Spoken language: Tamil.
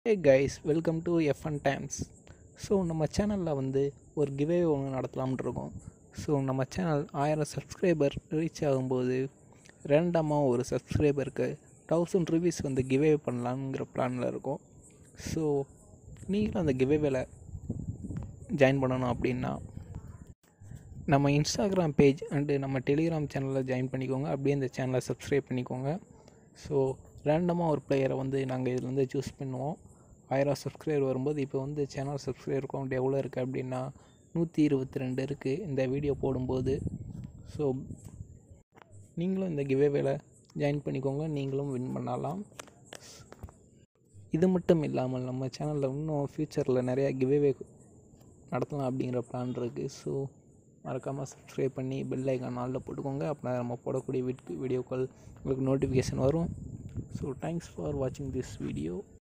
hey guys welcome to FN Times so நம்ம சேனலில் வந்து ஒரு கிவே ஒன்று நடத்தலாம்னு இருக்கோம் ஸோ நம்ம சேனல் ஆயிரம் சப்ஸ்கிரைபர் ரீச் ஆகும்போது ரேண்டமாக ஒரு சப்ஸ்கிரைபருக்கு தௌசண்ட் ருபீஸ் வந்து கிவே பண்ணலாங்கிற பிளானில் இருக்கோம் ஸோ நீங்களும் அந்த கிவேவேல ஜாயின் பண்ணணும் அப்படின்னா நம்ம இன்ஸ்டாகிராம் பேஜ் அண்டு நம்ம டெலிகிராம் சேனலில் ஜாயின் பண்ணிக்கோங்க அப்படியே இந்த சேனலை சப்ஸ்கிரைப் பண்ணிக்கோங்க ஸோ ரேண்டமாக ஒரு பிளேயரை வந்து நாங்கள் இதுலேருந்து சூஸ் பண்ணுவோம் ஆயிரம் சப்ஸ்கிரைபர் வரும்போது இப்போ வந்து சேனல் சப்ஸ்கிரைபர் கவுண்ட் எவ்வளோ இருக்குது அப்படின்னா நூற்றி இருபத்தி ரெண்டு இருக்குது இந்த வீடியோ போடும்போது ஸோ நீங்களும் இந்த கிவேவேல ஜாயின் பண்ணிக்கோங்க நீங்களும் வின் பண்ணலாம் இது மட்டும் இல்லாமல் நம்ம சேனலில் இன்னும் ஃப்யூச்சரில் நிறையா கிவேவே நடத்தலாம் அப்படிங்கிற பிளான் இருக்குது ஸோ மறக்காமல் சப்ஸ்கிரைப் பண்ணி பெல் ஐக்கான் ஆளில் போட்டுக்கோங்க அப்படின்னா நம்ம போடக்கூடிய வீட் வீடியோக்கள் உங்களுக்கு நோட்டிஃபிகேஷன் வரும் ஸோ தேங்க்ஸ் ஃபார் வாட்சிங் திஸ் வீடியோ